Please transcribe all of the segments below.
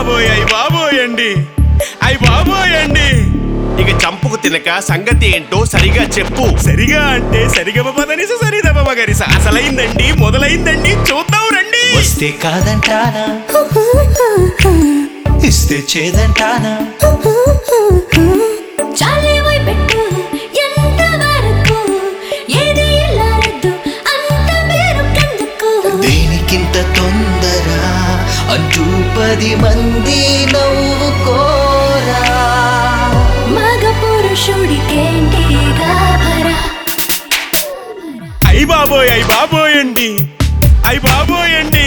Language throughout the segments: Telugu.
బాబోయ్ అయ్యి బాబోయండి అయ్యి బాబోయండి ఇక చంపుకు తినక సంగతి ఏంటో సరిగా చెప్పు సరిగా అంటే సరిగమ పదనిస సరిదమ మగరిస అసలైందండి మొదలైందండి చూద్దాం రండి వస్తే కాదంటానా ఇస్తే చేదంటానా చాలే పోయి పెట్టు ఎంత వరకు ఏది ఇల్లారద్దు అంత మీరు కెందుకు దేనికింత తొందర అంటూ పది మంది నవ్వుకోరా మగ పురుషుడికేంటి గాభరా అయ్యి బాబోయ్ అయ్యి బాబోయండి అయ్యి బాబోయండి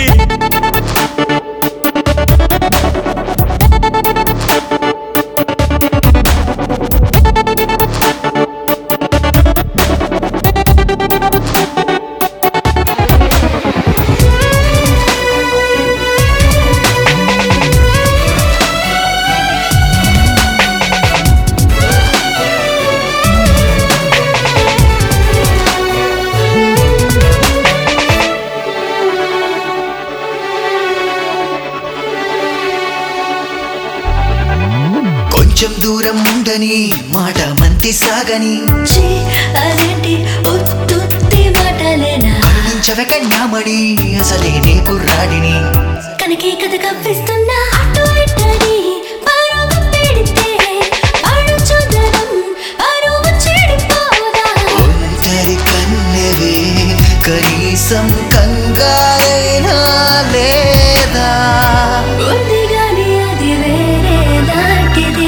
కొంచెం దూరం ఉండని మాట మంతి సాగని ఛీ, అదేంటి ఉత్తుత్తి మాటలేనా కరుణించవ కన్యామణి అసలే నీ కుర్రాడిని కనకే కథ కవ్విస్తున్నా అటు ఇట్టని పరుగు పెడితే అడు చూదరం అరువు చెడిపోదా ఒంటరి కన్నెవే కనీసం కంగారైనా లేదా ఉంది గాని అది వేరే దాటిది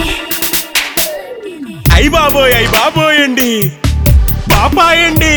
అయ్యి బాబోయ్ అయ్యి బాబోయండి పాపాయండి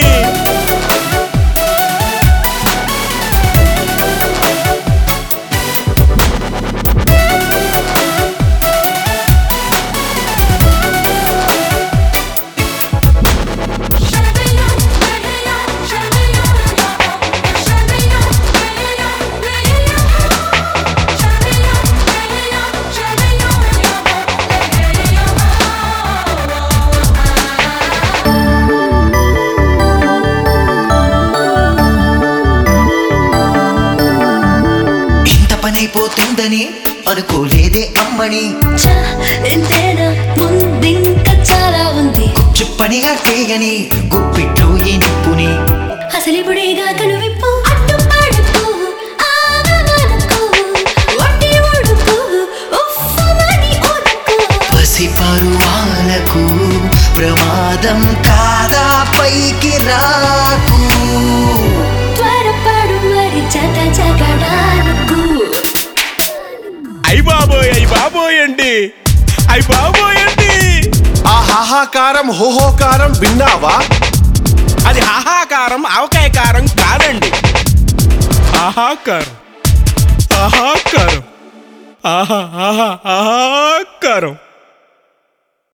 ఇంత పనైపోతుందని అనుకోలేదే అమ్మని చా, ఇంతేనా ముందింక చాలా ఉంది చెప్పనిగా చేయని గుప్పిట్లో ఈ నిప్పుని అసలు ఇప్పుడేగా కనువిప్పు అడ్డు పడుకు ఆగమనకు వడ్డీ ఉడుకు ఉఫ్ఫమని ఉడుకు పసి పరువాలకు ప్రమాదం కాదా పైకి రాకు త్వరపడు మరి జత జగడాలకు అయ్యి బాబోయ్ అయ్యి బాబోయండి అయ్యి బాబోయండి ఆ హాహాకారం హోహోకారం విన్నావా అది హాహాకారం ఆవకాయ కారం కాదండి ఆహాకారం ఆహాకారం ఆహా ఆహా ఆహాకారం